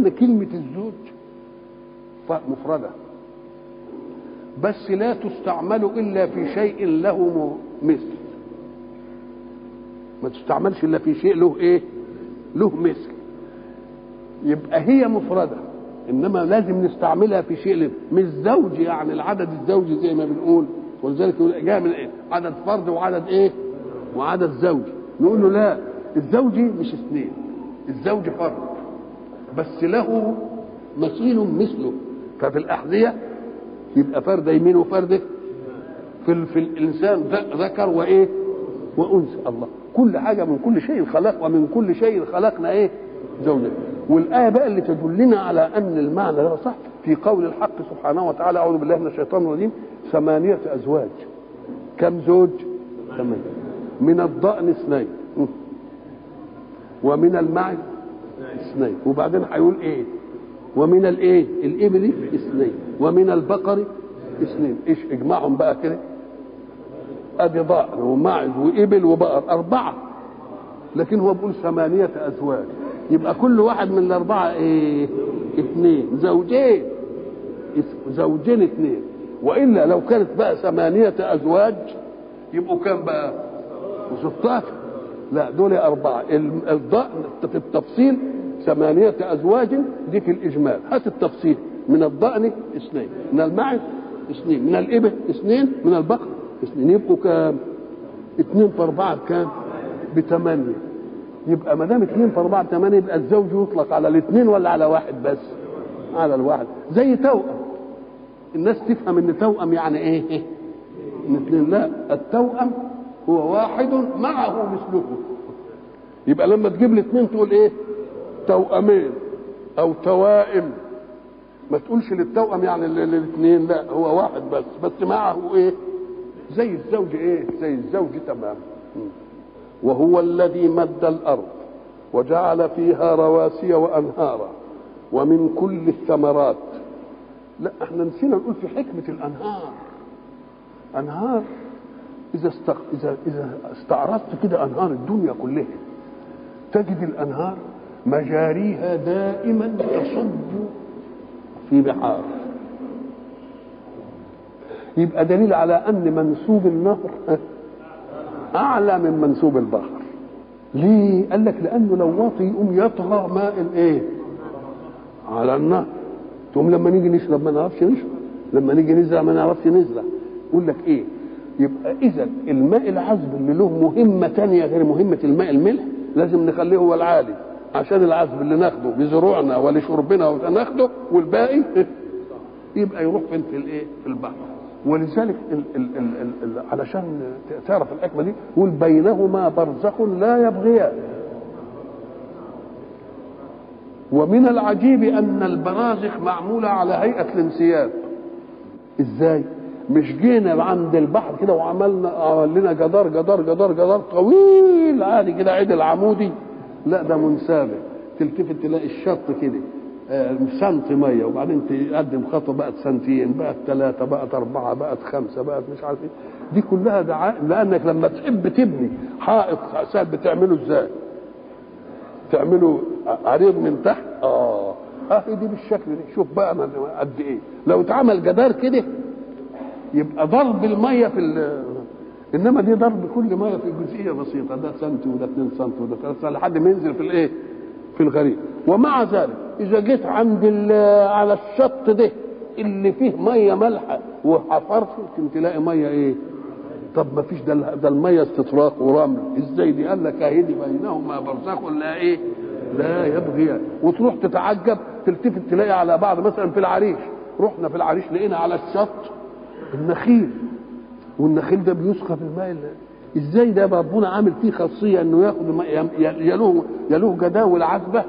لان كلمه الزوج مفرده بس لا تستعمل الا في شيء له مثل ما تستعملش الا في شيء له ايه له مثل يبقى هي مفرده انما لازم نستعملها في شيء له. مش زوج يعني العدد الزوجي زي ما بنقول ولذلك جاء من إيه؟ عدد فرد وعدد ايه وعدد زوجي نقول له لا الزوجي مش اثنين الزوج فرد بس له مثيل مثله ففي الاحذيه يبقى فرد يمين وفرد في, في الانسان ذكر وايه وانثى الله كل حاجه من كل شيء خلق ومن كل شيء خلقنا ايه زوجا والايه بقى اللي تدلنا على ان المعنى ده صح في قول الحق سبحانه وتعالى اعوذ بالله من الشيطان الرجيم ثمانيه ازواج كم زوج ثمانيه من الضأن اثنين ومن المعز اثنين وبعدين هيقول ايه ومن الايه الابل اثنين ومن البقر اثنين ايش اجمعهم بقى كده ادي ضأن ومعز وابل وبقر اربعه لكن هو بيقول ثمانيه ازواج يبقى كل واحد من الاربعه ايه اثنين زوجين زوجين اثنين والا لو كانت بقى ثمانيه ازواج يبقوا كام بقى 16 لا دول أربعة الضأن في التفصيل ثمانية أزواج دي في الإجمال هات التفصيل من الضأن اثنين من المعز اثنين من الإبل اثنين من البقر اثنين يبقوا كام؟ اثنين في أربعة بكام؟ بثمانية يبقى ما دام اثنين في أربعة بثمانية يبقى الزوج يطلق على الاثنين ولا على واحد بس؟ على الواحد زي توأم الناس تفهم ان توأم يعني ايه؟ ان اثنين لا التوأم هو واحد معه مثله يبقى لما تجيب لي اثنين تقول ايه توأمين او توائم ما تقولش للتوأم يعني للاثنين لا هو واحد بس بس معه ايه زي الزوج ايه زي الزوج تمام وهو الذي مد الارض وجعل فيها رواسي وانهارا ومن كل الثمرات لا احنا نسينا نقول في حكمه الانهار انهار إذا استق... إذا إذا استعرضت كده أنهار الدنيا كلها تجد الأنهار مجاريها دائما تصب في بحار يبقى دليل على أن منسوب النهر أعلى من منسوب البحر ليه؟ قال لك لأنه لو واطي يقوم يطغى ماء الإيه؟ على النهر تقوم لما نيجي نشرب ما نعرفش نشرب لما نيجي نزرع ما نعرفش نزرع يقول لك إيه؟ يبقى اذا الماء العذب اللي له مهمه تانية غير مهمه الماء الملح لازم نخليه هو العالي عشان العذب اللي ناخده بزروعنا ولشربنا وناخده والباقي يبقى يروح فين في الايه في البحر ولذلك ال ال ال ال ال علشان تعرف الحكمه دي يقول بينهما برزخ لا يبغيان ومن العجيب ان البرازخ معموله على هيئه الانسياب ازاي مش جينا عند البحر كده وعملنا عمل لنا جدار جدار جدار جدار طويل عادي كده عدل عمودي لا ده منسابق تلتفت تلاقي الشط كده آه سنت ميه وبعدين تقدم خطوه بقت سنتين بقت ثلاثه بقت اربعه بقت خمسه بقت مش عارف ايه دي كلها دعاء لانك لما تحب تبني حائط سد بتعمله ازاي؟ تعمله عريض من تحت اه اهي دي بالشكل ده شوف بقى انا قد ايه لو اتعمل جدار كده يبقى ضرب الميه في انما دي ضرب كل ميه في جزئيه بسيطه ده سنتي وده 2 سم وده 3 سم لحد ما ينزل في الايه؟ في الغريق ومع ذلك اذا جيت عند على الشط ده اللي فيه ميه مالحه وحفرت يمكن تلاقي ميه ايه؟ طب ما فيش ده ده الميه استطراق ورمل ازاي دي؟ قال لك اهي دي بينهما برزخ لا ايه؟ لا يبغي وتروح تتعجب تلتفت تلاقي على بعض مثلا في العريش رحنا في العريش لقينا على الشط النخيل والنخيل ده بيسقى في الماء ازاي ده ربنا عامل فيه خاصيه انه ياخد يلوه يلوه جداول عذبه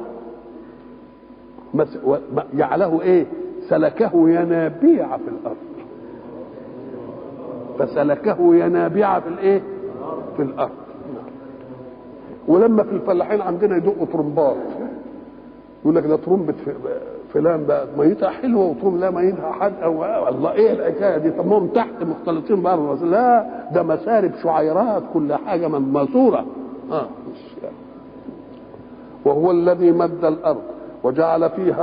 جعله ايه سلكه ينابيع في الارض فسلكه ينابيع في الايه في الارض ولما في الفلاحين عندنا يدقوا طرمبات يقول لك ده طرمبة فلان بقى ميتها حلوه وطرم لا ميتها حد او الله ايه الحكايه دي طب ما هم تحت مختلطين بره لا ده مسارب شعيرات كل حاجه ماسوره اه وهو الذي مد الارض وجعل فيها